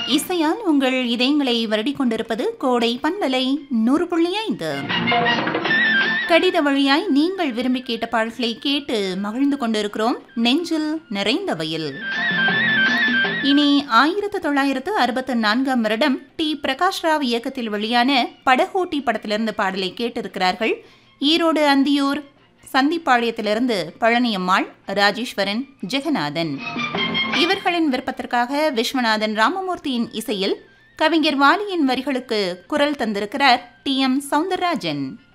இசையால் உங்கள் இதயங்களை வருடிக் கொண்டிருப்பது கோடை பண்பலை நூறு புள்ளி ஐந்து கடித வழியாய் நீங்கள் விரும்பி கேட்ட பாடல்களை கேட்டு மகிழ்ந்து கொண்டிருக்கிறோம் நெஞ்சில் நிறைந்த வயல் இனி ஆயிரத்து தொள்ளாயிரத்து அறுபத்து நான்காம் வருடம் டி பிரகாஷ் ராவ் இயக்கத்தில் வெளியான படகோட்டி படத்திலிருந்து பாடலை கேட்டிருக்கிறார்கள் ஈரோடு அந்தியூர் சந்திப்பாளையத்திலிருந்து பழனியம்மாள் ராஜேஸ்வரன் ஜெகநாதன் இவர்களின் விருப்பத்திற்காக விஸ்வநாதன் ராமமூர்த்தியின் இசையில் கவிஞர் வாலியின் வரிகளுக்கு குரல் தந்திருக்கிறார் டி எம் சவுந்தரராஜன்